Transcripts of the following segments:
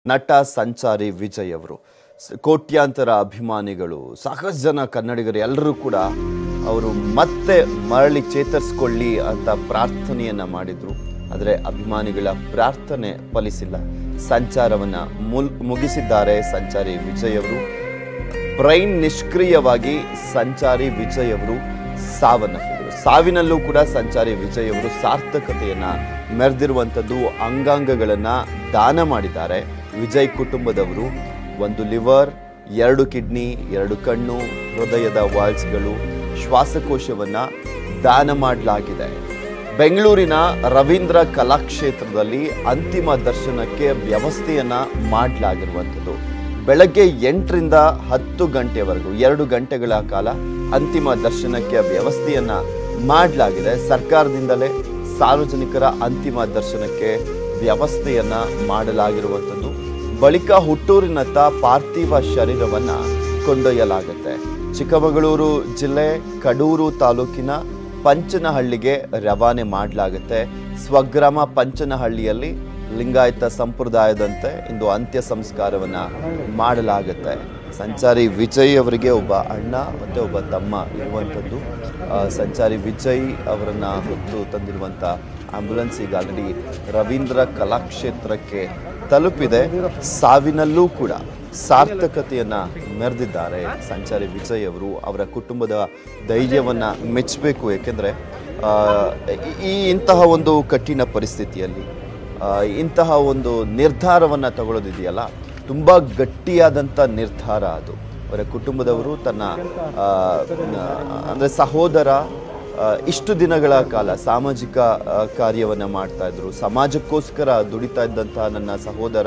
ನಟ ಸಂಚಾರಿ ವಿಜಯ್ ಅವರು ಸ- ಕೋಟ್ಯಾಂತರ ಅಭಿಮಾನಿಗಳು ಸಾಕಷ್ಟು ಜನ ಕನ್ನಡಿಗರು ಎಲ್ಲರೂ ಕೂಡ ಅವರು ಮತ್ತೆ ಮರಳಿ ಚೇತರಿಸ್ಕೊಳ್ಳಿ ಅಂತ ಪ್ರಾರ್ಥನೆಯನ್ನ ಮಾಡಿದ್ರು ಆದರೆ ಅಭಿಮಾನಿಗಳ ಪ್ರಾರ್ಥನೆ ಫಲಿಸಿಲ್ಲ ಸಂಚಾರವನ್ನ ಮುಲ್ ಮುಗಿಸಿದ್ದಾರೆ ಸಂಚಾರಿ ವಿಜಯ್ ಅವರು ಬ್ರೈನ್ ನಿಷ್ಕ್ರಿಯವಾಗಿ ಸಂಚಾರಿ ವಿಜಯ್ ಅವರು ಸಾವನ್ನಪ್ಪಿದರು ಸಾವಿನಲ್ಲೂ ಕೂಡ ಸಂಚಾರಿ ವಿಜಯ್ ಅವರು ಸಾರ್ಥಕತೆಯನ್ನ ಮೆರೆದಿರುವಂಥದ್ದು ಅಂಗಾಂಗಗಳನ್ನ ದಾನ ಮಾಡಿದ್ದಾರೆ ವಿಜಯ್ ಕುಟುಂಬದವರು ಒಂದು ಲಿವರ್ ಎರಡು ಕಿಡ್ನಿ ಎರಡು ಕಣ್ಣು ಹೃದಯದ ವಾಲ್ಸ್ಗಳು ಶ್ವಾಸಕೋಶವನ್ನ ದಾನ ಮಾಡಲಾಗಿದೆ ಬೆಂಗಳೂರಿನ ರವೀಂದ್ರ ಕಲಾಕ್ಷೇತ್ರದಲ್ಲಿ ಅಂತಿಮ ದರ್ಶನಕ್ಕೆ ವ್ಯವಸ್ಥೆಯನ್ನ ಮಾಡಲಾಗಿರುವಂಥದ್ದು ಬೆಳಗ್ಗೆ ಎಂಟರಿಂದ ಹತ್ತು ಗಂಟೆವರೆಗೂ ಎರಡು ಗಂಟೆಗಳ ಕಾಲ ಅಂತಿಮ ದರ್ಶನಕ್ಕೆ ವ್ಯವಸ್ಥೆಯನ್ನ ಮಾಡಲಾಗಿದೆ ಸರ್ಕಾರದಿಂದಲೇ ಸಾರ್ವಜನಿಕರ ಅಂತಿಮ ದರ್ಶನಕ್ಕೆ ವ್ಯವಸ್ಥೆಯನ್ನ ಮಾಡಲಾಗಿರುವಂಥದ್ದು ಬಳಿಕ ಹುಟ್ಟೂರಿನತ್ತ ಪಾರ್ಥಿವ ಶರೀರವನ್ನ ಕೊಂಡೊಯ್ಯಲಾಗುತ್ತೆ ಚಿಕ್ಕಮಗಳೂರು ಜಿಲ್ಲೆ ಕಡೂರು ತಾಲೂಕಿನ ಪಂಚನಹಳ್ಳಿಗೆ ರವಾನೆ ಮಾಡಲಾಗುತ್ತೆ ಸ್ವಗ್ರಾಮ ಪಂಚನಹಳ್ಳಿಯಲ್ಲಿ ಲಿಂಗಾಯತ ಸಂಪ್ರದಾಯದಂತೆ ಇಂದು ಅಂತ್ಯ ಸಂಸ್ಕಾರವನ್ನ ಮಾಡಲಾಗುತ್ತೆ ಸಂಚಾರಿ ವಿಜಯ್ ಅವರಿಗೆ ಒಬ್ಬ ಅಣ್ಣ ಮತ್ತು ಒಬ್ಬ ತಮ್ಮ ಇರುವಂಥದ್ದು ಆ, ಸಂಚಾರಿ ವಿಜಯ್ ಅವರನ್ನ ಹೊತ್ತು ತಂದಿರುವಂಥ ಆಂಬ್ಯುಲೆನ್ಸ್ ಈಗ ಆಲ್ರೆಡಿ ರವೀಂದ್ರ ಕಲಾಕ್ಷೇತ್ರಕ್ಕೆ ತಲುಪಿದೆ ಸಾವಿನಲ್ಲೂ ಕೂಡ ಸಾರ್ಥಕತೆಯನ್ನ ಮೆರೆದಿದ್ದಾರೆ ಸಂಚಾರಿ ವಿಜಯ್ ಅವರು ಅವರ ಕುಟುಂಬದ ಧೈರ್ಯವನ್ನ ಮೆಚ್ಚಬೇಕು ಏಕೆಂದರೆ ಈ ಇಂತಹ ಒಂದು ಕಠಿಣ ಪರಿಸ್ಥಿತಿಯಲ್ಲಿ ಆ, ಇಂತಹ ಒಂದು ನಿರ್ಧಾರವನ್ನು ತಗೊಳ್ಳೋದಿದೆಯಲ್ಲ ತುಂಬ ಗಟ್ಟಿಯಾದಂಥ ನಿರ್ಧಾರ ಅದು ಅವರ ಕುಟುಂಬದವರು ತನ್ನ ಆ, ನ- ಅಂದ್ರೆ ಸಹೋದರ ಆ, ಇಷ್ಟು ದಿನಗಳ ಕಾಲ ಸಾಮಾಜಿಕ ಆ, ಕಾರ್ಯವನ್ನ ಮಾಡ್ತಾ ಇದ್ರು ಸಮಾಜಕ್ಕೋಸ್ಕರ ದುಡಿತಾ ಇದ್ದಂತಹ ನನ್ನ ಸಹೋದರ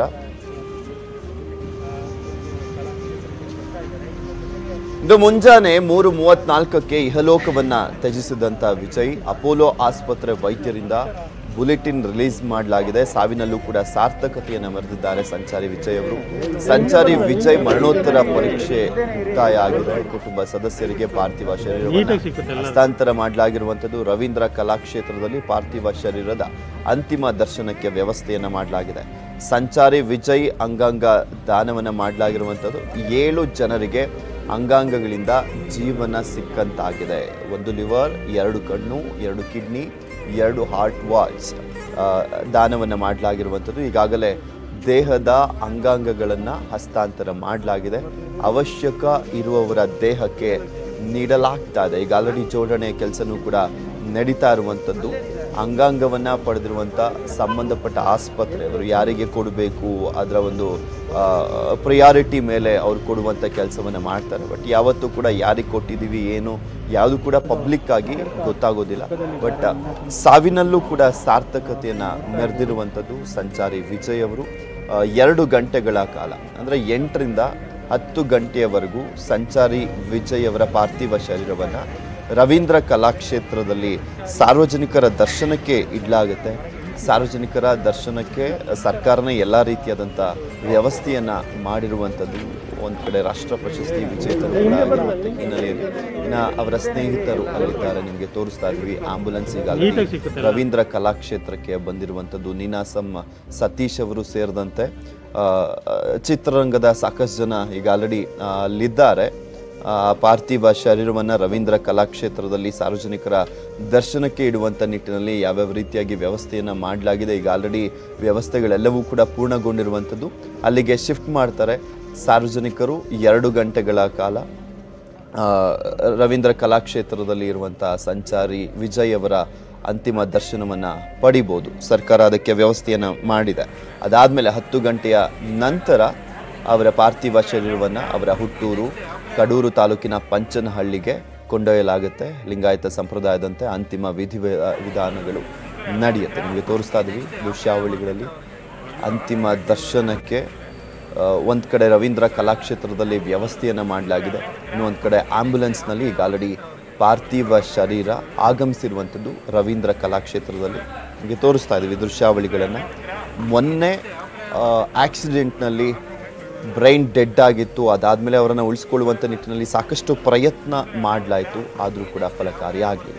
ಇಂದು ಮುಂಜಾನೆ ಮೂರು ಮೂವತ್ನಾಲ್ಕಕ್ಕೆ ಇಹಲೋಕವನ್ನ ತ್ಯಜಿಸಿದಂತ ವಿಜಯ್ ಅಪೋಲೋ ಆಸ್ಪತ್ರೆ ವೈದ್ಯರಿಂದ ಬುಲೆಟಿನ್ ರಿಲೀಸ್ ಮಾಡಲಾಗಿದೆ ಸಾವಿನಲ್ಲೂ ಕೂಡ ಸಾರ್ಥಕತೆಯನ್ನು ಮೆರೆದಿದ್ದಾರೆ ಸಂಚಾರಿ ವಿಜಯ್ ಅವರು ಸಂಚಾರಿ ವಿಜಯ್ ಮರಣೋತ್ತರ ಪರೀಕ್ಷೆ ಮುಕ್ತಾಯ ಆಗಿದೆ ಕುಟುಂಬ ಸದಸ್ಯರಿಗೆ ಪಾರ್ಥಿವ ಶರೀರವನ್ನು ಹಸ್ತಾಂತರ ಮಾಡಲಾಗಿರುವಂಥದ್ದು ರವೀಂದ್ರ ಕಲಾಕ್ಷೇತ್ರದಲ್ಲಿ ಪಾರ್ಥಿವ ಶರೀರದ ಅಂತಿಮ ದರ್ಶನಕ್ಕೆ ವ್ಯವಸ್ಥೆಯನ್ನು ಮಾಡಲಾಗಿದೆ ಸಂಚಾರಿ ವಿಜಯ್ ಅಂಗಾಂಗ ದಾನವನ್ನು ಮಾಡಲಾಗಿರುವಂಥದ್ದು ಏಳು ಜನರಿಗೆ ಅಂಗಾಂಗಗಳಿಂದ ಜೀವನ ಸಿಕ್ಕಂತಾಗಿದೆ ಒಂದು ಲಿವರ್ ಎರಡು ಕಣ್ಣು ಎರಡು ಕಿಡ್ನಿ ಎರಡು ಹಾರ್ಟ್ ವಾಲ್ಸ್ ದಾನವನ್ನು ಮಾಡಲಾಗಿರುವಂಥದ್ದು ಈಗಾಗಲೇ ದೇಹದ ಅಂಗಾಂಗಗಳನ್ನು ಹಸ್ತಾಂತರ ಮಾಡಲಾಗಿದೆ ಅವಶ್ಯಕ ಇರುವವರ ದೇಹಕ್ಕೆ ನೀಡಲಾಗ್ತಾ ಇದೆ ಈಗ ಆಲ್ರೆಡಿ ಜೋಡಣೆ ಕೆಲಸನೂ ಕೂಡ ನಡೀತಾ ಇರುವಂಥದ್ದು ಅಂಗಾಂಗವನ್ನು ಪಡೆದಿರುವಂಥ ಸಂಬಂಧಪಟ್ಟ ಆಸ್ಪತ್ರೆಯವರು ಯಾರಿಗೆ ಕೊಡಬೇಕು ಅದರ ಒಂದು ಪ್ರಿಯಾರಿಟಿ ಮೇಲೆ ಅವ್ರು ಕೊಡುವಂಥ ಕೆಲಸವನ್ನು ಮಾಡ್ತಾರೆ ಬಟ್ ಯಾವತ್ತೂ ಕೂಡ ಯಾರಿಗೆ ಕೊಟ್ಟಿದ್ದೀವಿ ಏನು ಯಾವುದು ಕೂಡ ಪಬ್ಲಿಕ್ ಆಗಿ ಗೊತ್ತಾಗೋದಿಲ್ಲ ಬಟ್ ಸಾವಿನಲ್ಲೂ ಕೂಡ ಸಾರ್ಥಕತೆಯನ್ನು ಮೆರೆದಿರುವಂಥದ್ದು ಸಂಚಾರಿ ವಿಜಯ್ ಅವರು ಆ, ಎರಡು ಗಂಟೆಗಳ ಕಾಲ ಅಂದರೆ ಎಂಟರಿಂದ ಹತ್ತು ಗಂಟೆಯವರೆಗೂ ಸಂಚಾರಿ ವಿಜಯ್ ಅವರ ಪಾರ್ಥಿವ ಶರೀರವನ್ನು ರವೀಂದ್ರ ಕಲಾಕ್ಷೇತ್ರದಲ್ಲಿ ಸಾರ್ವಜನಿಕರ ದರ್ಶನಕ್ಕೆ ಇಡಲಾಗುತ್ತೆ ಸಾರ್ವಜನಿಕರ ದರ್ಶನಕ್ಕೆ ಸರ್ಕಾರನೇ ಎಲ್ಲ ರೀತಿಯಾದಂಥ ವ್ಯವಸ್ಥೆಯನ್ನು ಮಾಡಿರುವಂಥದ್ದು ಒಂದು ಕಡೆ ರಾಷ್ಟ್ರ ಪ್ರಶಸ್ತಿ ವಿಜೇತರು ಕೂಡ ಆಗಿರುವಂಥ ಹಿನ್ನೆಲೆಯಲ್ಲಿ ಇನ್ನು ಅವರ ಸ್ನೇಹಿತರು ಅಲ್ಲಿದ್ದಾರೆ ನಿಮಗೆ ತೋರಿಸ್ತಾ ಇದ್ವಿ ಆಂಬುಲೆನ್ಸ್ ಈಗ ಅಲ್ಲಿ ರವೀಂದ್ರ ಕಲಾಕ್ಷೇತ್ರಕ್ಕೆ ಬಂದಿರುವಂಥದ್ದು ನೀನಾಸಂ ಸತೀಶ್ ಅವರು ಸೇರಿದಂತೆ ಆ, ಚಿತ್ರರಂಗದ ಸಾಕಷ್ಟು ಜನ ಈಗ ಆಲ್ರೆಡಿ ಅಲ್ಲಿದ್ದಾರೆ ಆ, ಪಾರ್ಥಿವ ಶರೀರವನ್ನು ರವೀಂದ್ರ ಕಲಾಕ್ಷೇತ್ರದಲ್ಲಿ ಸಾರ್ವಜನಿಕರ ದರ್ಶನಕ್ಕೆ ಇಡುವಂಥ ನಿಟ್ಟಿನಲ್ಲಿ ಯಾವ್ಯಾವ ರೀತಿಯಾಗಿ ವ್ಯವಸ್ಥೆಯನ್ನು ಮಾಡಲಾಗಿದೆ ಈಗ ಆಲ್ರೆಡಿ ವ್ಯವಸ್ಥೆಗಳೆಲ್ಲವೂ ಕೂಡ ಪೂರ್ಣಗೊಂಡಿರುವಂಥದ್ದು ಅಲ್ಲಿಗೆ ಶಿಫ್ಟ್ ಮಾಡ್ತಾರೆ ಸಾರ್ವಜನಿಕರು ಎರಡು ಗಂಟೆಗಳ ಕಾಲ ಆ, ರವೀಂದ್ರ ಕಲಾಕ್ಷೇತ್ರದಲ್ಲಿ ಇರುವಂಥ ಸಂಚಾರಿ ವಿಜಯ್ ಅವರ ಅಂತಿಮ ದರ್ಶನವನ್ನು ಪಡಿಬೋದು ಸರ್ಕಾರ ಅದಕ್ಕೆ ವ್ಯವಸ್ಥೆಯನ್ನು ಮಾಡಿದೆ ಅದಾದಮೇಲೆ ಹತ್ತು ಗಂಟೆಯ ನಂತರ ಅವರ ಪಾರ್ಥಿವ ಶರೀರವನ್ನು ಅವರ ಹುಟ್ಟೂರು ಕಡೂರು ತಾಲೂಕಿನ ಪಂಚನಹಳ್ಳಿಗೆ ಕೊಂಡೊಯ್ಯಲಾಗುತ್ತೆ ಲಿಂಗಾಯತ ಸಂಪ್ರದಾಯದಂತೆ ಅಂತಿಮ ವಿಧಿ ವಿಧಾನಗಳು ನಡೆಯುತ್ತೆ ನಿಮಗೆ ತೋರಿಸ್ತಾ ಇದ್ದೀವಿ ದೃಶ್ಯಾವಳಿಗಳಲ್ಲಿ ಅಂತಿಮ ದರ್ಶನಕ್ಕೆ ಒಂದು ಕಡೆ ರವೀಂದ್ರ ಕಲಾಕ್ಷೇತ್ರದಲ್ಲಿ ವ್ಯವಸ್ಥೆಯನ್ನು ಮಾಡಲಾಗಿದೆ ಇನ್ನೊಂದು ಕಡೆ ಆಂಬ್ಯುಲೆನ್ಸ್ನಲ್ಲಿ ಈಗ ಆಲ್ರೆಡಿ ಪಾರ್ಥಿವ ಶರೀರ ಆಗಮಿಸಿರುವಂಥದ್ದು ರವೀಂದ್ರ ಕಲಾಕ್ಷೇತ್ರದಲ್ಲಿ ನಿಮಗೆ ತೋರಿಸ್ತಾ ಇದ್ದೀವಿ ದೃಶ್ಯಾವಳಿಗಳನ್ನು ಮೊನ್ನೆ ಆಕ್ಸಿಡೆಂಟ್ನಲ್ಲಿ ಬ್ರೈನ್ ಡೆಡ್ ಆಗಿತ್ತು ಅದಾದಮೇಲೆ ಅವರನ್ನು ಉಳಿಸ್ಕೊಳ್ಳುವಂಥ ನಿಟ್ಟಿನಲ್ಲಿ ಸಾಕಷ್ಟು ಪ್ರಯತ್ನ ಮಾಡಲಾಯಿತು ಆದರೂ ಕೂಡ ಫಲಕಾರಿ ಆಗಲಿಲ್ಲ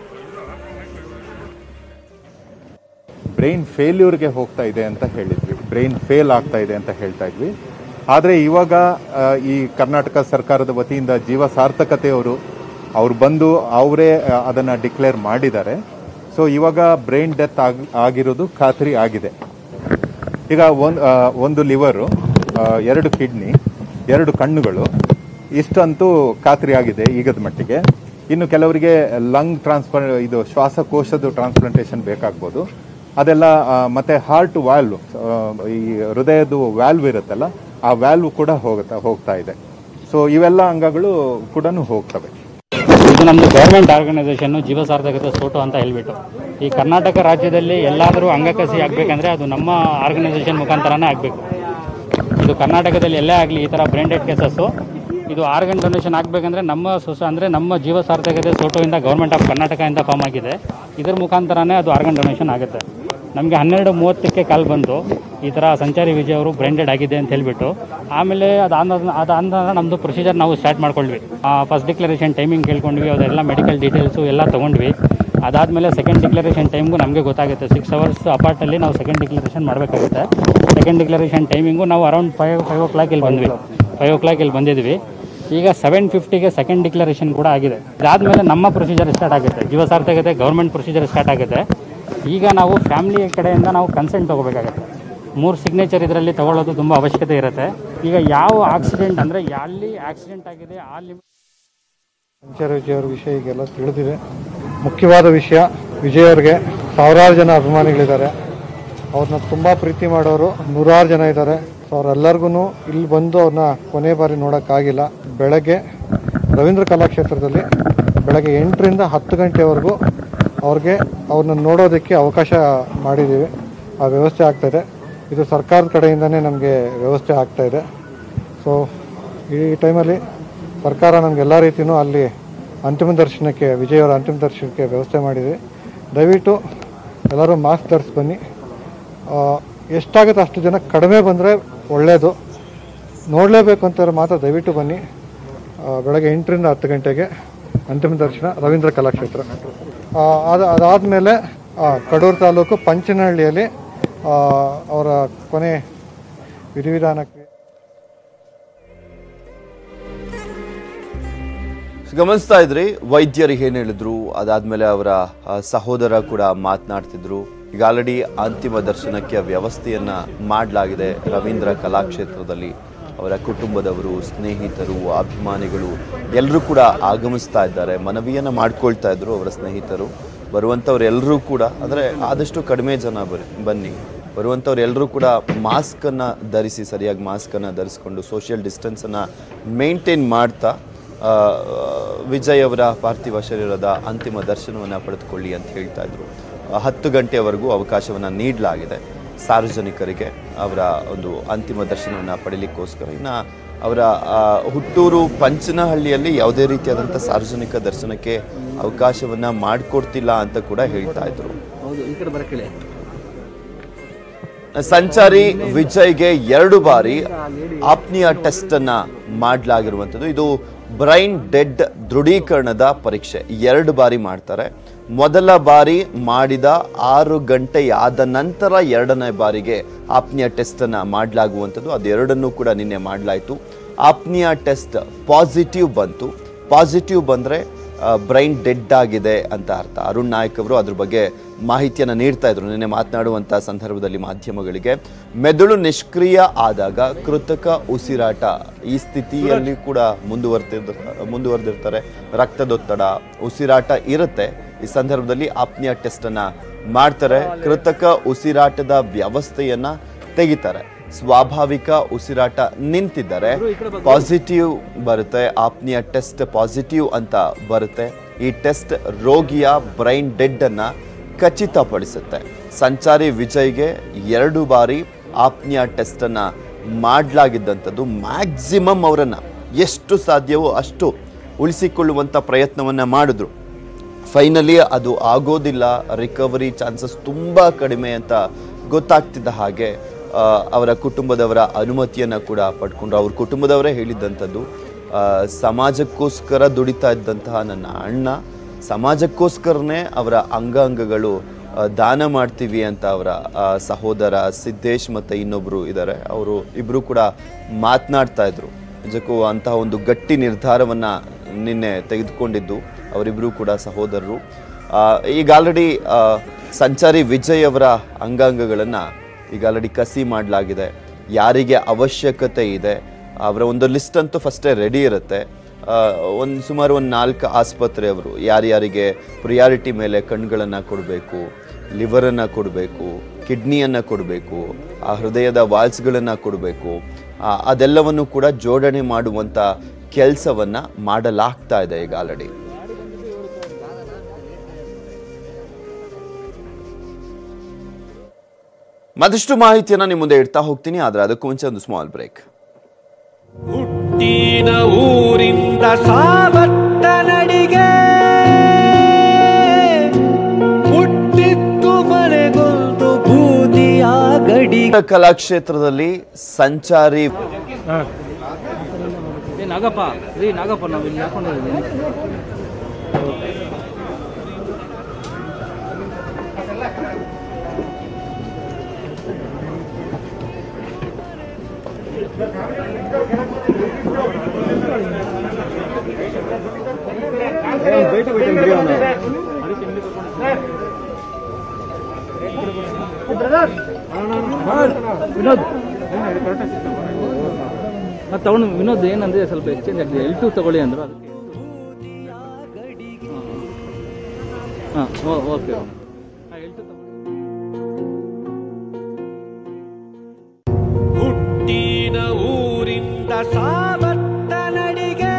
ಬ್ರೈನ್ ಫೇಲ್ಯೂರ್ಗೆ ಹೋಗ್ತಾ ಇದೆ ಅಂತ ಹೇಳಿದ್ವಿ ಬ್ರೈನ್ ಫೇಲ್ ಆಗ್ತಾ ಇದೆ ಅಂತ ಹೇಳ್ತಾ ಇದ್ವಿ ಆದರೆ ಇವಾಗ ಆ, ಈ ಕರ್ನಾಟಕ ಸರ್ಕಾರದ ವತಿಯಿಂದ ಜೀವ ಸಾರ್ಥಕತೆಯವರು ಅವ್ರು ಬಂದು ಅವರೇ ಅದನ್ನು ಡಿಕ್ಲೇರ್ ಮಾಡಿದ್ದಾರೆ ಸೊ ಇವಾಗ ಬ್ರೈನ್ ಡೆತ್ ಆಗ್ ಆಗಿರೋದು ಖಾತ್ರಿ ಆಗಿದೆ ಈಗ ಒಂದು ಒಂದು ಲಿವರು ಎರಡು ಕಿಡ್ನಿ ಎರಡು ಕಣ್ಣುಗಳು ಇಷ್ಟಂತೂ ಖಾತ್ರಿ ಆಗಿದೆ ಈಗದ ಮಟ್ಟಿಗೆ ಇನ್ನು ಕೆಲವರಿಗೆ ಲಂಗ್ ಟ್ರಾನ್ಸ್ಫರ್ ಇದು ಶ್ವಾಸಕೋಶದ ಟ್ರಾನ್ಸ್ಪ್ಲಾಂಟೇಷನ್ ಬೇಕಾಗ್ಬೋದು ಅದೆಲ್ಲ ಆ, ಮತ್ತೆ ಹಾರ್ಟ್ ವ್ಯಾಲ್ವ್ ಈ ಹೃದಯದ ವ್ಯಾಲ್ವ್ ಇರುತ್ತಲ್ಲ ಆ ವ್ಯಾಲ್ವ್ ಕೂಡ ಹೋಗ್ತಾ ಹೋಗ್ತಾ ಇದೆ ಸೊ ಇವೆಲ್ಲ ಅಂಗಗಳು ಕೂಡ ಹೋಗ್ತವೆ ಇದು ನಮ್ಮದು ಗೌರ್ಮೆಂಟ್ ಆರ್ಗನೈಸೇಷನ್ನು ಜೀವ ಸಾರ್ಥಕತೆ ಸೋಟು ಅಂತ ಹೇಳ್ಬಿಟ್ಟು ಈ ಕರ್ನಾಟಕ ರಾಜ್ಯದಲ್ಲಿ ಎಲ್ಲಾದರೂ ಅಂಗಕಸಿ ಆಗಬೇಕಂದ್ರೆ ಅದು ನಮ್ಮ ಆರ್ಗನೈಸೇಷನ್ ಮುಖಾಂತರನೇ ಆಗಬೇಕು ಇದು ಕರ್ನಾಟಕದಲ್ಲಿ ಎಲ್ಲೇ ಆಗಲಿ ಈ ಥರ ಬ್ರ್ಯಾಂಡೆಡ್ ಕೇಸಸ್ಸು ಇದು ಆರ್ಗನ್ ಡೊನೇಷನ್ ಆಗಬೇಕಂದ್ರೆ ನಮ್ಮ ಸೊಸ ಅಂದರೆ ನಮ್ಮ ಜೀವ ಸಾರ್ಥಕತೆ ಸೋಟೋಯಿಂದ ಗೌರ್ಮೆಂಟ್ ಆಫ್ ಕರ್ನಾಟಕದಿಂದ ಫಾರ್ಮ್ ಆಗಿದೆ ಇದ್ರ ಮುಖಾಂತರನೇ ಅದು ಆರ್ಗನ್ ಡೊನೇಷನ್ ಆಗುತ್ತೆ ನಮಗೆ ಹನ್ನೆರಡು ಮೂವತ್ತಕ್ಕೆ ಕಾಲ್ ಬಂತು ಈ ಥರ ಸಂಚಾರಿ ವಿಜಯ್ ಅವರು ಬ್ರ್ಯಾಂಡೆಡ್ ಆಗಿದೆ ಅಂತ ಹೇಳ್ಬಿಟ್ಟು ಆಮೇಲೆ ಅದಾದ ಅದಾದ ನಮ್ಮದು ಪ್ರೊಸೀಜರ್ ನಾವು ಸ್ಟಾರ್ಟ್ ಮಾಡ್ಕೊಂಡ್ವಿ ಫಸ್ಟ್ ಡಿಕ್ಲರೇಷನ್ ಟೈಮಿಂಗ್ ಕೇಳ್ಕೊಂಡ್ವಿ ಅದೆಲ್ಲ ಮೆಡಿಕಲ್ ಡೀಟೇಲ್ಸು ಎಲ್ಲ ತೊಗೊಂಡ್ವಿ ಅದಾದಮೇಲೆ ಸೆಕೆಂಡ್ ಡಿಕ್ಲರೇಷನ್ ಟೈಮ್ಗೂ ನಮಗೆ ಗೊತ್ತಾಗುತ್ತೆ ಸಿಕ್ಸ್ ಅವರ್ಸ್ ಅಪಾರ್ಟಲ್ಲಿ ನಾವು ಸೆಕೆಂಡ್ ಡಿಕ್ಲರೇಷನ್ ಮಾಡಬೇಕಾಗುತ್ತೆ ಸೆಕೆಂಡ್ ಡಿಕ್ಲರೇಷನ್ ಟೈಮಿಂಗು ನಾವು around five five o'clock ಇಲ್ಲಿ ಬಂದ್ವಿ ಫೈವ್ ಓ ಕ್ಲಾಕ್ ಇಲ್ಲಿ ಬಂದಿದ್ವಿ ಈಗ ಸೆವೆನ್ ಫಿಫ್ಟಿಗೆ ಸೆಕೆಂಡ್ ಡಿಕ್ಲರೇಷನ್ ಕೂಡ ಆಗಿದೆ ಅದಾದಮೇಲೆ ನಮ್ಮ ಪ್ರೊಸೀಜರ್ ಸ್ಟಾರ್ಟ್ ಆಗುತ್ತೆ ಜೀವ ಸಾರ್ಥಕತೆ ಗೌರ್ಮೆಂಟ್ ಪ್ರೊಸೀಜರ್ ಸ್ಟಾರ್ಟ್ ಆಗುತ್ತೆ ಈಗ ನಾವು ಫ್ಯಾಮಿಲಿ ಕಡೆಯಿಂದ ನಾವು ಕನ್ಸೆಂಟ್ ತೊಗೋಬೇಕಾಗತ್ತೆ ಮೂರು ಸಿಗ್ನೇಚರ್ ಇದರಲ್ಲಿ ತಗೊಳ್ಳೋದು ತುಂಬ ಅವಶ್ಯಕತೆ ಇರುತ್ತೆ ಈಗ ಯಾವ ಆಕ್ಸಿಡೆಂಟ್ ಅಂದರೆ ಎಲ್ಲಿ ಆಕ್ಸಿಡೆಂಟ್ ಆಗಿದೆ ಆ ಲಿಮಿಟ್ ಸಂಚಾರ ವಿಜಯ್ ಅವ್ರ ವಿಷಯ ಈಗೆಲ್ಲ ತಿಳಿದಿದೆ ಮುಖ್ಯವಾದ ವಿಷಯ ವಿಜಯ್ ಅವ್ರಿಗೆ ಸಾವಿರಾರು ಜನ ಅಭಿಮಾನಿಗಳಿದ್ದಾರೆ ಅವ್ರನ್ನ ತುಂಬ ಪ್ರೀತಿ ಮಾಡೋರು ನೂರಾರು ಜನ ಇದ್ದಾರೆ ಸೊ ಅವರೆಲ್ಲರಿಗೂ ಇಲ್ಲಿ ಬಂದು ಅವ್ರನ್ನ ಕೊನೆ ಬಾರಿ ನೋಡೋಕ್ಕಾಗಿಲ್ಲ ಬೆಳಗ್ಗೆ ರವೀಂದ್ರ ಕಲಾಕ್ಷೇತ್ರದಲ್ಲಿ ಬೆಳಗ್ಗೆ ಎಂಟರಿಂದ ಹತ್ತು ಗಂಟೆವರೆಗೂ ಅವ್ರಿಗೆ ಅವ್ರನ್ನ ನೋಡೋದಕ್ಕೆ ಅವಕಾಶ ಮಾಡಿದ್ದೀವಿ ಆ ವ್ಯವಸ್ಥೆ ಆಗ್ತಾಯಿದೆ ಇದು ಸರ್ಕಾರದ ಕಡೆಯಿಂದನೇ ನಮಗೆ ವ್ಯವಸ್ಥೆ ಆಗ್ತಾಯಿದೆ ಸೊ ಈ ಟೈಮಲ್ಲಿ ಸರ್ಕಾರ ನಮ್ಗೆ ಎಲ್ಲ ರೀತಿಯೂ ಅಲ್ಲಿ ಅಂತಿಮ ದರ್ಶನಕ್ಕೆ ವಿಜಯ್ ಅವರ ಅಂತಿಮ ದರ್ಶನಕ್ಕೆ ವ್ಯವಸ್ಥೆ ಮಾಡಿದೆ ದಯವಿಟ್ಟು ಎಲ್ಲರೂ ಮಾಸ್ಕ್ ಧರಿಸಿ ಬನ್ನಿ ಆ, ಎಷ್ಟಾಗುತ್ತೆ ಅಷ್ಟು ಜನ ಕಡಿಮೆ ಬಂದರೆ ಒಳ್ಳೆಯದು ನೋಡಲೇಬೇಕು ಅಂತಾರೆ ಮಾತ್ರ ದಯವಿಟ್ಟು ಬನ್ನಿ ಆ, ಬೆಳಗ್ಗೆ ಎಂಟರಿಂದ ಹತ್ತು ಗಂಟೆಗೆ ಅಂತಿಮ ದರ್ಶನ ರವೀಂದ್ರ ಕಲಾಕ್ಷೇತ್ರ ಆ, ಅದು ಅದಾದಮೇಲೆ ಕಡೂರು ತಾಲೂಕು ಪಂಚನಹಳ್ಳಿಯಲ್ಲಿ ಆ, ಅವರ ಕೊನೆ ವಿಧಿವಿಧಾನಕ್ಕೆ ಗಮನಿಸ್ತಾ ಇದ್ರಿ ವೈದ್ಯರು ಏನ್ ಹೇಳಿದ್ರು ಅದಾದ್ಮೇಲೆ ಅವರ ಆ, ಸಹೋದರ ಕೂಡ ಮಾತನಾಡ್ತಿದ್ರು ಈಗ ಆಲ್ರೆಡಿ ಅಂತಿಮ ದರ್ಶನಕ್ಕೆ ವ್ಯವಸ್ಥೆಯನ್ನ ಮಾಡಲಾಗಿದೆ ರವೀಂದ್ರ ಕಲಾಕ್ಷೇತ್ರದಲ್ಲಿ ಅವರ ಕುಟುಂಬದವರು ಸ್ನೇಹಿತರು ಅಭಿಮಾನಿಗಳು ಎಲ್ಲರೂ ಕೂಡ ಆಗಮಿಸ್ತಾ ಇದ್ದಾರೆ ಮನವಿಯನ್ನ ಮಾಡ್ಕೊಳ್ತಾ ಇದ್ರು ಅವರ ಸ್ನೇಹಿತರು ಬರುವಂಥವ್ರೆಲ್ಲರೂ ಕೂಡ ಅಂದರೆ ಆದಷ್ಟು ಕಡಿಮೆ ಜನ ಬರಿ ಬನ್ನಿ ಬರುವಂಥವ್ರು ಎಲ್ಲರೂ ಕೂಡ ಮಾಸ್ಕನ್ನು ಧರಿಸಿ ಸರಿಯಾಗಿ ಮಾಸ್ಕನ್ನು ಧರಿಸ್ಕೊಂಡು ಸೋಷಿಯಲ್ ಡಿಸ್ಟೆನ್ಸನ್ನು ಮೇಂಟೈನ್ ಮಾಡ್ತಾ ಆ, ವಿಜಯ್ ಅವರ ಪಾರ್ಥಿವ ಶರೀರದ ಅಂತಿಮ ದರ್ಶನವನ್ನು ಪಡೆದುಕೊಳ್ಳಿ ಅಂತ ಹೇಳ್ತಾ ಇದ್ರು ಆ, ಹತ್ತು ಗಂಟೆಯವರೆಗೂ ಅವಕಾಶವನ್ನು ನೀಡಲಾಗಿದೆ ಸಾರ್ವಜನಿಕರಿಗೆ ಅವರ ಒಂದು ಅಂತಿಮ ದರ್ಶನವನ್ನು ಪಡೀಲಿಕ್ಕೋಸ್ಕರ ಇನ್ನು ಅವರ ಆ, ಹುಟ್ಟೂರು ಪಂಚನಹಳ್ಳಿಯಲ್ಲಿ ಯಾವುದೇ ರೀತಿಯಾದಂಥ ಸಾರ್ವಜನಿಕ ದರ್ಶನಕ್ಕೆ ಅವಕಾಶವನ್ನು ಮಾಡಿಕೊಡ್ತಿಲ್ಲ ಅಂತ ಕೂಡ ಹೇಳ್ತಾ ಇದ್ರು ಸಂಚಾರಿ ವಿಜಯ್ಗೆ ಎರಡು ಬಾರಿ ಆಪ್ನಿಯ ಟೆಸ್ಟ್ ಅನ್ನ ಮಾಡಲಾಗಿರುವಂಥದ್ದು ಇದು ಬ್ರೈನ್ ಡೆಡ್ ದೃಢೀಕರಣದ ಪರೀಕ್ಷೆ ಎರಡು ಬಾರಿ ಮಾಡ್ತಾರೆ ಮೊದಲ ಬಾರಿ ಮಾಡಿದ ಆರು ಗಂಟೆಯಾದ ನಂತರ ಎರಡನೇ ಬಾರಿಗೆ ಆಪ್ನಿಯ ಟೆಸ್ಟ್ ಅನ್ನ ಮಾಡಲಾಗುವಂಥದ್ದು ಅದೆರಡನ್ನೂ ಕೂಡ ನಿನ್ನೆ ಮಾಡಲಾಯಿತು ಆಪ್ನಿಯ ಟೆಸ್ಟ್ ಪಾಸಿಟಿವ್ ಬಂತು ಪಾಸಿಟಿವ್ ಬಂದರೆ ಬ್ರೈನ್ ಡೆಡ್ ಆಗಿದೆ ಅಂತ ಅರ್ಥ ಅರುಣ್ ನಾಯಕ್ ಅವರು ಅದ್ರ ಬಗ್ಗೆ ಮಾಹಿತಿಯನ್ನು ನೀಡ್ತಾ ಇದ್ರು ನಿನ್ನೆ ಮಾತನಾಡುವಂಥ ಸಂದರ್ಭದಲ್ಲಿ ಮಾಧ್ಯಮಗಳಿಗೆ ಮೆದುಳು ನಿಷ್ಕ್ರಿಯ ಆದಾಗ ಕೃತಕ ಉಸಿರಾಟ ಈ ಸ್ಥಿತಿಯಲ್ಲಿ ಕೂಡ ಮುಂದುವರ್ತಿರ್ ಮುಂದುವರೆದಿರ್ತಾರೆ ರಕ್ತದೊತ್ತಡ ಉಸಿರಾಟ ಇರುತ್ತೆ ಈ ಸಂದರ್ಭದಲ್ಲಿ ಆಪ್ನಿಯ ಟೆಸ್ಟನ್ನು ಮಾಡ್ತಾರೆ ಕೃತಕ ಉಸಿರಾಟದ ವ್ಯವಸ್ಥೆಯನ್ನ ತೆಗಿತಾರೆ ಸ್ವಾಭಾವಿಕ ಉಸಿರಾಟ ನಿಂತಿದ್ದರೆ ಪಾಸಿಟಿವ್ ಬರುತ್ತೆ ಆಪ್ನಿಯ ಟೆಸ್ಟ್ ಪಾಸಿಟಿವ್ ಅಂತ ಬರುತ್ತೆ ಈ ಟೆಸ್ಟ್ ರೋಗಿಯ ಬ್ರೈನ್ ಡೆಡ್ ಅನ್ನ ಖಚಿತಪಡಿಸುತ್ತೆ ಸಂಚಾರಿ ವಿಜಯ್ಗೆ ಎರಡು ಬಾರಿ ಆಪ್ನಿಯ ಟೆಸ್ಟ್ ಅನ್ನ ಮಾಡಲಾಗಿದ್ದಂಥದ್ದು ಮ್ಯಾಕ್ಸಿಮಮ್ ಅವರನ್ನ ಎಷ್ಟು ಸಾಧ್ಯವೋ ಅಷ್ಟು ಉಳಿಸಿಕೊಳ್ಳುವಂಥ ಪ್ರಯತ್ನವನ್ನ ಮಾಡಿದ್ರು ಫೈನಲಿ ಅದು ಆಗೋದಿಲ್ಲ ರಿಕವರಿ ಚಾನ್ಸಸ್ ತುಂಬ ಕಡಿಮೆ ಅಂತ ಗೊತ್ತಾಗ್ತಿದ್ದ ಹಾಗೆ ಆ, ಅವರ ಕುಟುಂಬದವರ ಅನುಮತಿಯನ್ನು ಕೂಡ ಪಡ್ಕೊಂಡ್ರು ಅವ್ರ ಕುಟುಂಬದವರೇ ಹೇಳಿದ್ದಂಥದ್ದು ಆ, ಸಮಾಜಕ್ಕೋಸ್ಕರ ದುಡಿತಾ ಇದ್ದಂತಹ ನನ್ನ ಅಣ್ಣ ಸಮಾಜಕ್ಕೋಸ್ಕರನೇ ಅವರ ಅಂಗಾಂಗಗಳು ಆ, ದಾನ ಮಾಡ್ತೀವಿ ಅಂತ ಅವರ ಆ, ಸಹೋದರ ಸಿದ್ದೇಶ್ ಮತ್ತು ಇನ್ನೊಬ್ಬರು ಇದ್ದಾರೆ ಅವರು ಇಬ್ಬರು ಕೂಡ ಮಾತನಾಡ್ತಾ ಇದ್ರು ನಿಜಕ್ಕೂ ಅಂತಹ ಒಂದು ಗಟ್ಟಿ ನಿರ್ಧಾರವನ್ನು ನಿನ್ನೆ ತೆಗೆದುಕೊಂಡಿದ್ದು ಅವರಿಬ್ಬರು ಕೂಡ ಸಹೋದರರು ಆ, ಈಗ ಆಲ್ರೆಡಿ ಸಂಚಾರಿ ವಿಜಯ್ ಅವರ ಅಂಗಾಂಗಗಳನ್ನು ಈಗ ಆಲ್ರೆಡಿ ಕಸಿ ಮಾಡಲಾಗಿದೆ ಯಾರಿಗೆ ಅವಶ್ಯಕತೆ ಇದೆ ಅವರ ಒಂದು ಲಿಸ್ಟ್ ಅಂತೂ ಫಸ್ಟೇ ರೆಡಿ ಇರುತ್ತೆ ಒಂದು ಸುಮಾರು ಒಂದು ನಾಲ್ಕು ಆಸ್ಪತ್ರೆಯವರು ಯಾರ್ಯಾರಿಗೆ ಪ್ರಿಯಾರಿಟಿ ಮೇಲೆ ಕಣ್ಗಳನ್ನು ಕೊಡಬೇಕು ಲಿವರನ್ನು ಕೊಡಬೇಕು ಕಿಡ್ನಿಯನ್ನು ಕೊಡಬೇಕು ಆ ಹೃದಯದ ವಾಲ್ಸ್ಗಳನ್ನು ಕೊಡಬೇಕು ಅದೆಲ್ಲವನ್ನು ಕೂಡ ಜೋಡಣೆ ಮಾಡುವಂಥ ಕೆಲಸವನ್ನು ಮಾಡಲಾಗ್ತಾ ಇದೆ ಈಗ ಆಲ್ರೆಡಿ ಮತ್ತಷ್ಟು ಮಾಹಿತಿಯನ್ನು ನಿಮ್ಮ ಮುಂದೆ ಇಡ್ತಾ ಹೋಗ್ತೀನಿ ಆದರೆ ಅದಕ್ಕೂ ಮುಂಚೆ ಒಂದು ಸ್ಮಾಲ್ ಬ್ರೇಕ್ ಹುಟ್ಟಿನ ಊರಿಂದ ಸಾವತ್ತ ನಡಿಗೆ ಹುಟ್ಟಿತ್ತು ಮನೆಗೊಂದು ಬೂದಿಯ ಗಡಿಗೆ ಕಲಾಕ್ಷೇತ್ರದಲ್ಲಿ ಸಂಚಾರಿ ಏ ನಾಗಪ್ಪ ರೀ ನಾಗಪ್ಪ ನಾವು ಇಲ್ಲಿ ಹಾಕೊಂಡಿದ್ದೀವಿ ವಿನೋದ್ ಅದು ತಗೊಂಡು ವಿನೋದ್ ಏನಂದ್ರೆ ಸ್ವಲ್ಪ ಎಕ್ಸ್ಚೇಂಜ್ ಆಗಿದೆ ಎಲ್ ಟು ತಗೊಳ್ಳಿ ಅಂದ್ರು ಅದಕ್ಕೆ ಹಾಂ ಓಕೆ ಎಲ್ ಟು ಹುಟ್ಟಿನ ಊರಿಂದ ಸಾವತ್ತ ನಡಿಗೆ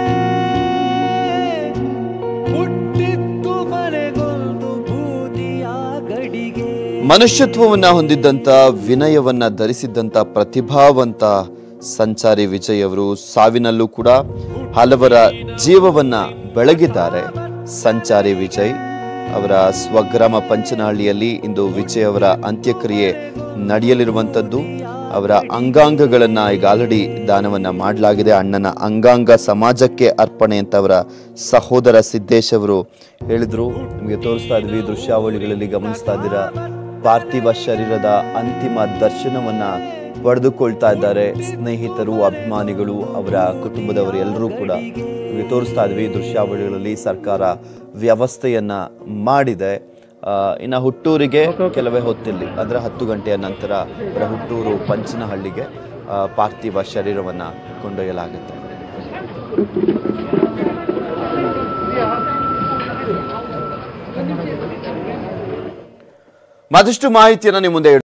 ಹುಟ್ಟಿತ್ತು ಮನೆಗೊಂದು ಬೂದಿಯ ಗಡಿಗೆ ಮನುಷ್ಯತ್ವವನ್ನ ಹೊಂದಿದ್ದಂಥ ವಿನಯವನ್ನ ಧರಿಸಿದ್ದಂಥ ಪ್ರತಿಭಾವಂತ ಸಂಚಾರಿ ವಿಜಯ್ ಅವರು ಸಾವಿನಲ್ಲೂ ಕೂಡ ಹಲವರ ಜೀವವನ್ನ ಬೆಳಗಿದ್ದಾರೆ ಸಂಚಾರಿ ವಿಜಯ್ ಅವರ ಸ್ವಗ್ರಾಮ ಪಂಚನಹಳ್ಳಿಯಲ್ಲಿ ಇಂದು ವಿಜಯ್ ಅವರ ಅಂತ್ಯಕ್ರಿಯೆ ನಡೆಯಲಿರುವಂಥದ್ದು ಅವರ ಅಂಗಾಂಗಗಳನ್ನ ಈಗ ಆಲ್ರೆಡಿ ದಾನವನ್ನ ಮಾಡಲಾಗಿದೆ ಅಣ್ಣನ ಅಂಗಾಂಗ ಸಮಾಜಕ್ಕೆ ಅರ್ಪಣೆ ಅಂತ ಅವರ ಸಹೋದರ ಸಿದ್ದೇಶ್ ಅವರು ಹೇಳಿದ್ರು ನಿಮಗೆ ತೋರಿಸ್ತಾ ಇದ್ವಿ ದೃಶ್ಯಾವಳಿಗಳಲ್ಲಿ ಗಮನಿಸ್ತಾ ಇದ್ದೀರಾ ಪಾರ್ಥಿವ ಶರೀರದ ಅಂತಿಮ ದರ್ಶನವನ್ನ ಪಡೆದುಕೊಳ್ತಾ ಇದ್ದಾರೆ ಸ್ನೇಹಿತರು ಅಭಿಮಾನಿಗಳು ಅವರ ಕುಟುಂಬದವರು ಎಲ್ಲರೂ ಕೂಡ ನಿಮಗೆ ತೋರಿಸ್ತಾ ಇದ್ವಿ ದೃಶ್ಯಾವಳಿಗಳಲ್ಲಿ ಸರ್ಕಾರ ವ್ಯವಸ್ಥೆಯನ್ನ ಮಾಡಿದೆ ಆ, ಇನ್ನ ಹುಟ್ಟೂರಿಗೆ ಕೆಲವೇ ಹೊತ್ತಿಲ್ಲಿ ಅಂದ್ರೆ ಹತ್ತು ಗಂಟೆಯ ನಂತರ ಅವರ ಹುಟ್ಟೂರು ಪಂಚನಹಳ್ಳಿಗೆ ಆ, ಪಾರ್ಥಿವ ಶರೀರವನ್ನ ಕೊಂಡೊಯ್ಯಲಾಗುತ್ತೆ ಮತ್ತಷ್ಟು ಮಾಹಿತಿಯನ್ನು ನಿಮ್ಮ ಮುಂದೆ